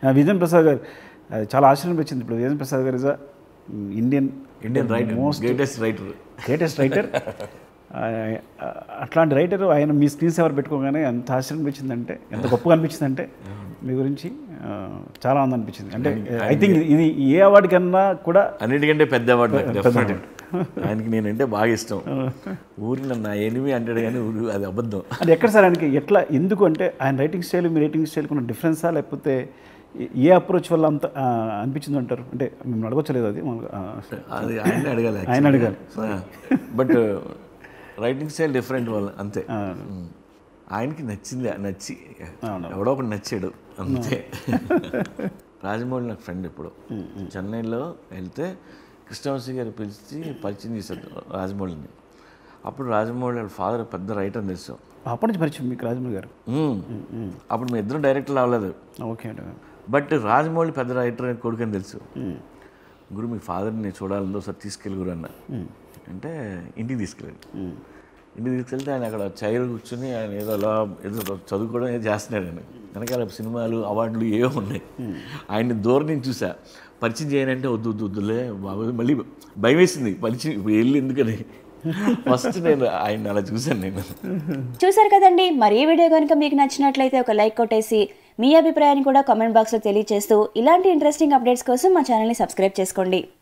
ఆ, విజయన్ ప్రసాద్ గారు అది చాలా ఆశ్చర్యం అనిపించింది ఇప్పుడు Vijayan Prasad garu is Indian Indian writer most greatest writer greatest writer అట్లాంటి రైటర్ ఆయన మీ స్క్రీన్ సేవర్ పెట్టుకోగానే ఎంత ఆశ్చర్యం అనిపించిందంటే ఎంత గొప్పగా అనిపించిందంటే మీ గురించి ఆ, చాలా ఆనందం అనిపించింది అంటే ఐ థింక్ ఇది ఏ అవార్డు కన్నా కూడా అన్నిటికంటే పెద్ద అవార్డు నాకు definite. ఆయనకి నేనంటే బాగా ఇష్టం ఊరి నన్ను నా ఎనిమి అంటాడు కానీ ఊరు అది అబద్ధం అది ఎక్కడ సార్ ఆయనకి ఎట్లా ఎందుకు అంటే ఆయన రైటింగ్ స్టైల్ మీ రైటింగ్ స్టైల్ ఉన్న డిఫరెన్సా లేకపోతే ఏ- ఏ అప్రోచ్ వల్ల అంత ఆ, అనిపించింది అంటారు అంటే మేము అడగొచ్చలేదు అది మామూలుగా, ఆ, అది ఆయన అడగాలి ఆయన అడగాలి. బట్ రైటింగ్ స్టైల్ డిఫరెంట్ వల్ల అంతే ఉమ్. ఆయనకి నచ్చింది నచ్చి ఎవడో ఒకటి నచ్చాడు అంతే రాజమౌళి నాకు ఫ్రెండ్ ఇప్పుడు చెన్నైలో వెళ్తే కృష్ణవంశీ గారు పిలిచి పరిచయం చేశారు రాజమౌళిని అప్పుడు రాజమౌళి వాళ్ళ ఫాదర్ పెద్ద రైటర్ అని తెలుసు అప్పటి నుంచి పరిచయం మీకు రాజమౌళి గారు ఉమ్. అప్పుడు మీ ఇద్దరు డైరెక్టర్లు అవ్వలేదు ఓకే అండి బట్ రాజమౌళి పెద్ద రైటర్ అని కొడుకు అని తెలుసు గురు మీ ఫాదర్ని నేను చూడాలని ఒకసారి తీసుకెళ్ళి గురు అన్న అంటే ఇంటికి తీసుకెళ్ళాడు ఇంటికి తీసుకెళ్తే ఆయన అక్కడ చైర్ కూర్చుని ఆయన ఏదో అలా ఏదో చదువుకోవడం ఏదో చేస్తున్నాడు ఆయన వెనకాల సినిమాలు అవార్డులు ఏవో ఉన్నాయి ఆయన్ని దూరం నుంచి చూసా పరిచయం చేయనంటే వద్దు వద్దు వద్దులే బాబు మళ్ళీ భయం వేసింది పరిచయం ఇప్పుడు వెళ్ళి ఎందుకని ఫస్ట్ నేను ఆయన అలా చూశాను నేను చూసారు కదండి మరి ఈ వీడియో కనుక మీకు నచ్చినట్లయితే ఒక లైక్ కొట్టేసి మీ అభిప్రాయాన్ని కూడా కామెంట్ బాక్స్లో తెలియజేస్తూ ఇలాంటి ఇంట్రెస్టింగ్ అప్డేట్స్ కోసం మా ఛానల్ని సబ్స్క్రైబ్ చేసుకోండి